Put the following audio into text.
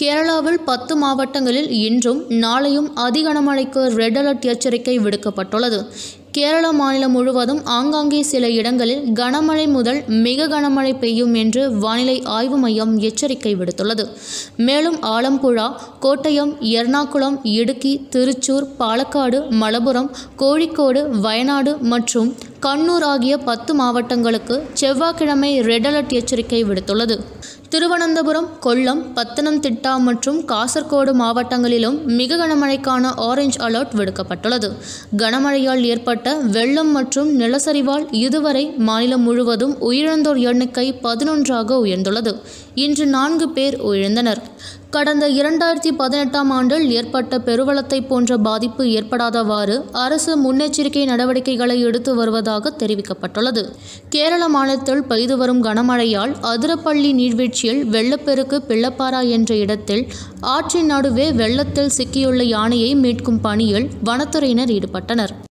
கேரளாவில் பத்து மாவட்டங்களில் இன்றும் நாளையும் அதி கனமழைக்கு ரெட் அலர்ட் எச்சரிக்கை விடுக்கப்பட்டுள்ளது கேரள மாநிலம் முழுவதும் ஆங்காங்கே சில இடங்களில் கனமழை முதல் மிக கனமழை பெய்யும் என்று வானிலை ஆய்வு மையம் எச்சரிக்கை விடுத்துள்ளது மேலும் ஆலம்புழா கோட்டயம் எர்ணாகுளம் இடுக்கி திருச்சூர் பாலக்காடு மலப்புரம் கோழிக்கோடு வயநாடு மற்றும் கண்ணூர் ஆகிய பத்து மாவட்டங்களுக்கு செவ்வாய்க்கிழமை ரெட் அலர்ட் எச்சரிக்கை விடுத்துள்ளது திருவனந்தபுரம் கொல்லம் பத்தனம்திட்டா மற்றும் காசர்கோடு மாவட்டங்களிலும் மிக கனமழைக்கான ஆரஞ்ச் அலர்ட் விடுக்கப்பட்டுள்ளது கனமழையால் ஏற்பட்ட வெள்ளம் மற்றும் நிலச்சரிவால் இதுவரை மாநிலம் முழுவதும் உயிரிழந்தோர் எண்ணிக்கை பதினொன்றாக உயர்ந்துள்ளது இன்று நான்கு பேர் உயிரிழந்தனர் கடந்த இரண்டாயிரத்தி பதினெட்டாம் ஆண்டில் ஏற்பட்ட பெருவெள்ளத்தை போன்ற பாதிப்பு ஏற்படாதவாறு அரசு முன்னெச்சரிக்கை நடவடிக்கைகளை எடுத்து வருவதாக தெரிவிக்கப்பட்டுள்ளது கேரள மாநிலத்தில் பெய்து வரும் கனமழையால் அதிரப்பள்ளி நீர்வீழ்ச்சியில் வெள்ளப்பெருக்கு பிள்ளப்பாரா என்ற இடத்தில் ஆற்றின் நடுவே வெள்ளத்தில் சிக்கியுள்ள யானையை மீட்கும் பணியில் வனத்துறையினர் ஈடுபட்டனர்